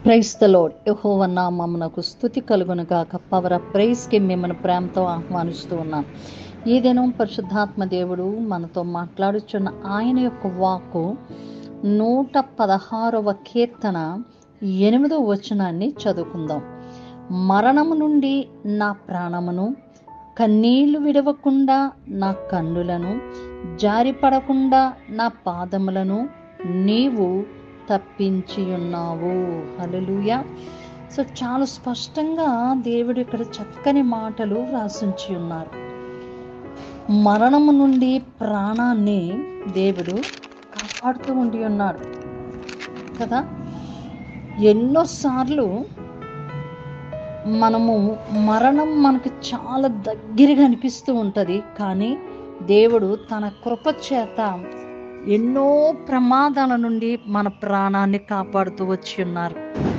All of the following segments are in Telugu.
ప్రైస్ ద లోడ్ యహోవ నామమునకు స్థుతి కలుగును గాక పవర్ ఆఫ్ ప్రైజ్కి మిమ్మల్ని ప్రేమతో ఆహ్వానిస్తూ ఉన్నాను ఈ దినం పరిశుద్ధాత్మ దేవుడు మనతో మాట్లాడుచున్న ఆయన యొక్క వాక్కు నూట పదహారవ కీర్తన ఎనిమిదవ వచనాన్ని చదువుకుందాం మరణము నుండి నా ప్రాణమును కన్నీళ్లు విడవకుండా నా కన్నులను జారిపడకుండా నా పాదములను నీవు తప్పించి ఉన్నావు హల్లెలూయా సో చాలా స్పష్టంగా దేవుడు ఇక్కడ చక్కని మాటలు వ్రాసించి ఉన్నారు మరణము నుండి ప్రాణాన్ని దేవుడు కాపాడుతూ ఉండి ఉన్నాడు కదా ఎన్నోసార్లు మనము మరణం మనకు చాలా దగ్గరగా అనిపిస్తూ ఉంటుంది కానీ దేవుడు తన కృప చేత ఎన్నో ప్రమాదాల నుండి మన ప్రాణాన్ని కాపాడుతూ వచ్చి ఉన్నారు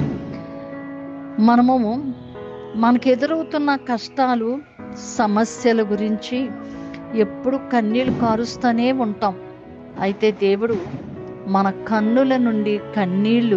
మనము మనకు ఎదురవుతున్న కష్టాలు సమస్యల గురించి ఎప్పుడు కన్నీళ్ళు కారుస్తూనే ఉంటాం అయితే దేవుడు మన కన్నుల నుండి కన్నీళ్లు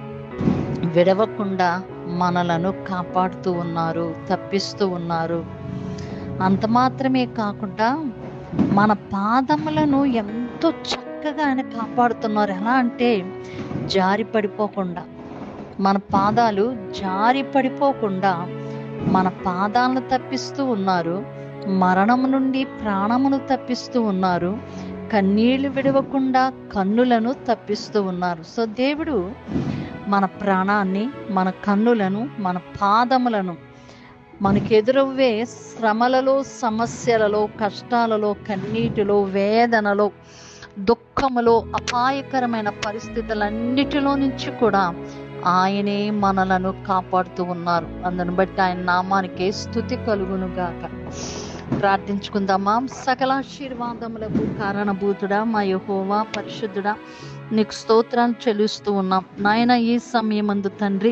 విడవకుండా మనలను కాపాడుతూ ఉన్నారు తప్పిస్తూ ఉన్నారు అంత మాత్రమే కాకుండా మన పాదములను ఎంతో చక్కగా ఆయన కాపాడుతున్నారు ఎలా అంటే జారి పడిపోకుండా మన పాదాలు జారి పడిపోకుండా మన పాదాలను తప్పిస్తూ ఉన్నారు మరణము నుండి ప్రాణమును తప్పిస్తూ ఉన్నారు కన్నీళ్లు విడవకుండా కన్నులను తప్పిస్తూ ఉన్నారు సో దేవుడు మన ప్రాణాన్ని మన కన్నులను మన పాదములను మనకెదురవ్వే శ్రమలలో సమస్యలలో కష్టాలలో కన్నీటిలో వేదనలో దుఃఖములో అపాయకరమైన పరిస్థితులన్నిటిలో నుంచి కూడా ఆయనే మనలను కాపాడుతూ ఉన్నారు అందును బట్టి ఆయన నామానికి స్థుతి కలుగును గాక ప్రార్థించుకుందామా సకలాశీర్వాదములకు కారణభూతుడా మా యహోవా పరిశుద్ధుడా నీకు స్తోత్రాలు చెల్లిస్తూ ఉన్నాం నాయన ఈ సమయమందు తండ్రి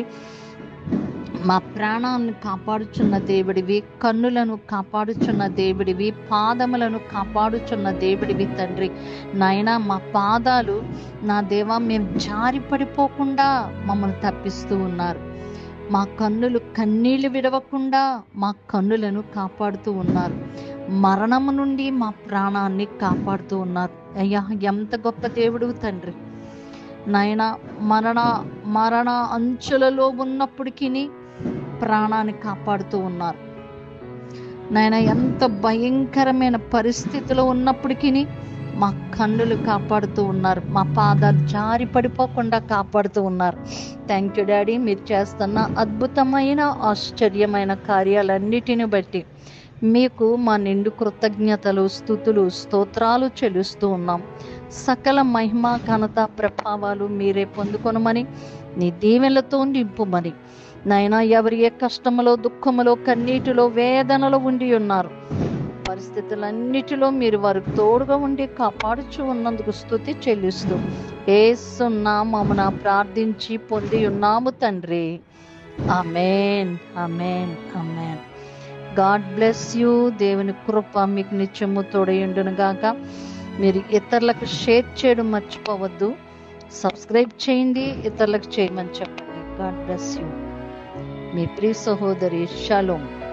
మా ప్రాణాలను కాపాడుచున్న దేవుడివి కన్నులను కాపాడుచున్న దేవుడివి పాదములను కాపాడుచున్న దేవుడివి తండ్రి నాయన మా పాదాలు నా దేవా మేము జారి పడిపోకుండా మమ్మల్ని తప్పిస్తూ ఉన్నారు మా కన్నులు కన్నీళ్లు విడవకుండా మా కన్నులను కాపాడుతూ ఉన్నారు మరణము నుండి మా ప్రాణాన్ని కాపాడుతూ ఉన్నారు అయ్యా ఎంత గొప్ప దేవుడు తండ్రి నాయన మరణ మరణ అంచులలో ఉన్నప్పటికీ ప్రాణాన్ని కాపాడుతూ ఉన్నారు నాయన ఎంత భయంకరమైన పరిస్థితిలో ఉన్నప్పటికీ మా కన్నులు కాపాడుతూ ఉన్నారు మా పాదాలు జారి పడిపోకుండా కాపాడుతూ ఉన్నారు థ్యాంక్ యూ డాడీ మీరు చేస్తున్న అద్భుతమైన ఆశ్చర్యమైన కార్యాలన్నిటిని బట్టి మీకు మా నిండు కృతజ్ఞతలు స్థుతులు స్తోత్రాలు చెల్లిస్తూ ఉన్నాం సకల మహిమ ఘనత ప్రభావాలు మీరే పొందుకొనమని నీ దీవెనలతో నింపుమని నాయన ఎవరి ఏ కష్టములో దుఃఖములో కన్నీటిలో వేదనలో ఉండి ఉన్నారు పరిస్థితులన్నిటిలో మీరు వారికి తోడుగా ఉండి కాపాడుచు ఉన్నందుకు స్థుతి చెల్లిస్తూ ఏసున్నా మమ్మన ప్రార్థించి పొంది ఉన్నాము తండ్రి amen amen amen God bless you దేవుని కృప మీకు నిత్యము తోడయుండును గాక మీరు ఇతరులకు షేర్ చేయడం మర్చిపోవద్దు సబ్స్క్రైబ్ చేయండి ఇతరులకు చేయమని చెప్పండి గాడ్ బ్లెస్ యూ మీ ప్రియ సహోదరి షలోమ్